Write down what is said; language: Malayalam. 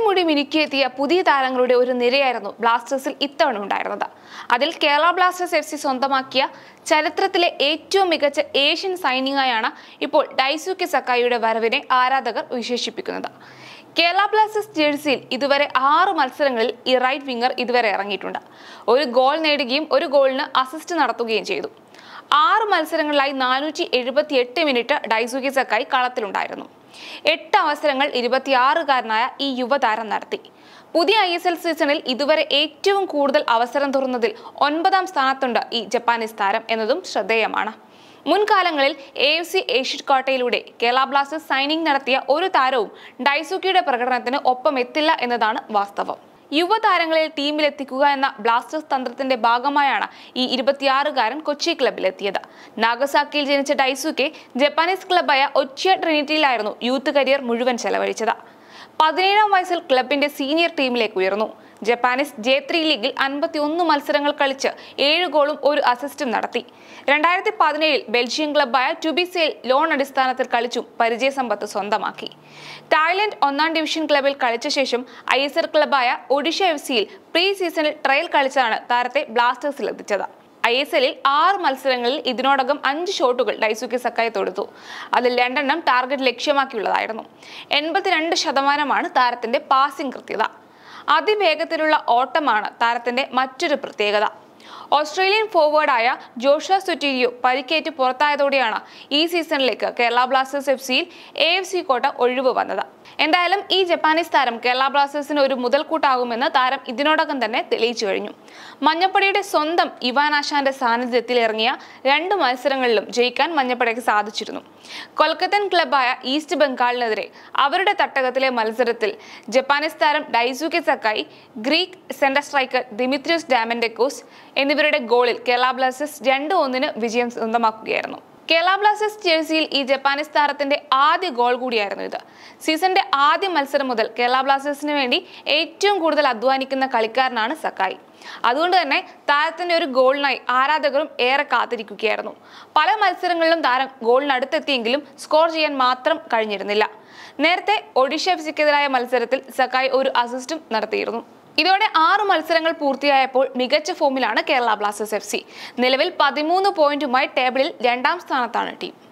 കൂടി മിനുക്കിയെത്തിയ പുതിയ താരങ്ങളുടെ ഒരു നിരയായിരുന്നു ബ്ലാസ്റ്റേഴ്സിൽ ഇത്തവണ ഉണ്ടായിരുന്നത് അതിൽ കേരള ബ്ലാസ്റ്റേഴ്സ് എഫ് സി സ്വന്തമാക്കിയ ചരിത്രത്തിലെ ഏറ്റവും മികച്ച ഏഷ്യൻ സൈനികമായാണ് ഇപ്പോൾ ഡൈസുക്കി സക്കായിയുടെ വരവിനെ ആരാധകർ വിശേഷിപ്പിക്കുന്നത് കേരള ബ്ലാസ്റ്റേഴ്സ് ജേഴ്സിയിൽ ഇതുവരെ ആറ് മത്സരങ്ങളിൽ ഈ റൈറ്റ് വിങ്ങർ ഇതുവരെ ഇറങ്ങിയിട്ടുണ്ട് ഒരു ഗോൾ നേടുകയും ഒരു ഗോളിന് അസിസ്റ്റ് നടത്തുകയും ചെയ്തു ആറ് മത്സരങ്ങളിലായി നാനൂറ്റി എഴുപത്തി എട്ട് മിനിറ്റ് ഡൈസുക്കി സക്കായി കളത്തിലുണ്ടായിരുന്നു എട്ട് അവസരങ്ങൾ ഇരുപത്തിയാറുകാരനായ ഈ യുവതാരം നടത്തി പുതിയ ഐ എസ് എൽ സീസണിൽ ഇതുവരെ ഏറ്റവും കൂടുതൽ അവസരം തുറന്നതിൽ ഒൻപതാം സ്ഥാനത്തുണ്ട് ഈ ജപ്പാനീസ് താരം എന്നതും ശ്രദ്ധേയമാണ് മുൻകാലങ്ങളിൽ എ എഫ് സി ഏഷ്യൻ കോട്ടയിലൂടെ കേരള ബ്ലാസ്റ്റേഴ്സ് സൈനിങ് നടത്തിയ ഒരു താരവും ഡൈസുക്കിയുടെ പ്രകടനത്തിന് ഒപ്പം എത്തില്ല എന്നതാണ് വാസ്തവം യുവതാരങ്ങളെ ടീമിലെത്തിക്കുക എന്ന ബ്ലാസ്റ്റേഴ്സ് തന്ത്രത്തിന്റെ ഭാഗമായാണ് ഈ ഇരുപത്തിയാറുകാരൻ കൊച്ചി ക്ലബിലെത്തിയത് നാഗസാക്കിയിൽ ജനിച്ച ഡൈസുക്കെ ജപ്പാനീസ് ക്ലബായ ഒച്ചിയ ട്രിനിറ്റിയിലായിരുന്നു യൂത്ത് കരിയർ മുഴുവൻ ചെലവഴിച്ചത് പതിനേഴാം വയസ്സിൽ ക്ലബിന്റെ സീനിയർ ടീമിലേക്ക് ഉയർന്നു ജപ്പാനീസ് ജെ ത്രീ ലീഗിൽ അൻപത്തി ഒന്ന് മത്സരങ്ങൾ കളിച്ച് ഏഴ് ഗോളും ഒരു അസിസ്റ്റും നടത്തി രണ്ടായിരത്തി പതിനേഴിൽ ബെൽജിയം ക്ലബായ ടുബിസയിൽ ലോൺ അടിസ്ഥാനത്തിൽ കളിച്ചും പരിചയസമ്പത്ത് സ്വന്തമാക്കി തായ്ലൻഡ് ഒന്നാം ഡിവിഷൻ ക്ലബിൽ കളിച്ച ശേഷം ഐ എസ് എൽ ക്ലബായ ഒഡീഷ എഫ് സിയിൽ പ്രീ സീസണിൽ ട്രയൽ കളിച്ചാണ് താരത്തെ ബ്ലാസ്റ്റേഴ്സിൽ എത്തിച്ചത് ഐ എസ് എല്ലിൽ ആറ് മത്സരങ്ങളിൽ ഇതിനോടകം അഞ്ച് ഷോട്ടുകൾ ഡൈസുക്കി സക്കായി തൊടുത്തു അതിൽ രണ്ടെണ്ണം ടാർഗറ്റ് ലക്ഷ്യമാക്കിയുള്ളതായിരുന്നു എൺപത്തിരണ്ട് ശതമാനമാണ് താരത്തിന്റെ പാസിംഗ് കൃത്യത അതിവേഗത്തിലുള്ള ഓട്ടമാണ് താരത്തിന്റെ മറ്റൊരു പ്രത്യേകത ഓസ്ട്രേലിയൻ ഫോർവേഡായ ജോഷ സുറ്റീരിയോ പരിക്കേറ്റ് പുറത്തായതോടെയാണ് ഈ സീസണിലേക്ക് കേരള ബ്ലാസ്റ്റേഴ്സ് എഫ് സിയിൽ എ എഫ് സി കോട്ട ഒഴിവ് വന്നത് എന്തായാലും ഈ ജപ്പാനീസ് താരം കേരള ബ്ലാസ്റ്റേഴ്സിന് ഒരു മുതൽക്കൂട്ടാകുമെന്ന് താരം ഇതിനോടകം തന്നെ തെളിയിച്ചു കഴിഞ്ഞു മഞ്ഞപ്പടിയുടെ സ്വന്തം ഇവാൻ ആശാന്റെ സാന്നിധ്യത്തിൽ ഇറങ്ങിയ രണ്ട് മത്സരങ്ങളിലും ജയിക്കാൻ മഞ്ഞപ്പടയ്ക്ക് സാധിച്ചിരുന്നു കൊൽക്കത്തൻ ക്ലബായ ഈസ്റ്റ് ബംഗാളിനെതിരെ അവരുടെ തട്ടകത്തിലെ മത്സരത്തിൽ ജപ്പാനീസ് താരം Daisuke Sakai Greek centre striker Dimitrios Diamantakos എന്നിവരുടെ ഗോളിൽ കേരള ബ്ലാസ്റ്റേഴ്സ് രണ്ട് ഒന്നിന് വിജയം സ്വന്തമാക്കുകയായിരുന്നു കേരള ബ്ലാസ്റ്റേഴ്സ് ജേഴ്സിയിൽ ഈ ജപ്പാനീസ് താരത്തിന്റെ ആദ്യ ഗോൾ കൂടിയായിരുന്നു ഇത് സീസണിന്റെ ആദ്യ മത്സരം മുതൽ കേരള ബ്ലാസ്റ്റേഴ്സിന് വേണ്ടി ഏറ്റവും കൂടുതൽ അധ്വാനിക്കുന്ന കളിക്കാരനാണ് സക്കായി അതുകൊണ്ട് തന്നെ താരത്തിന്റെ ഒരു ഗോളിനായി ആരാധകരും ഏറെ കാത്തിരിക്കുകയായിരുന്നു പല മത്സരങ്ങളിലും താരം ഗോളിനടുത്തെത്തിയെങ്കിലും സ്കോർ ചെയ്യാൻ മാത്രം കഴിഞ്ഞിരുന്നില്ല നേരത്തെ ഒഡീഷ എഫ് സിക്കെതിരായ മത്സരത്തിൽ സക്കായി ഒരു അസിസ്റ്റും നടത്തിയിരുന്നു ഇതോടെ ആറ് മത്സരങ്ങൾ പൂർത്തിയായപ്പോൾ മികച്ച ഫോമിലാണ് കേരള ബ്ലാസ്റ്റേഴ്സ് എഫ് സി നിലവിൽ പതിമൂന്ന് പോയിന്റുമായി ടേബിളിൽ രണ്ടാം സ്ഥാനത്താണ് ടീം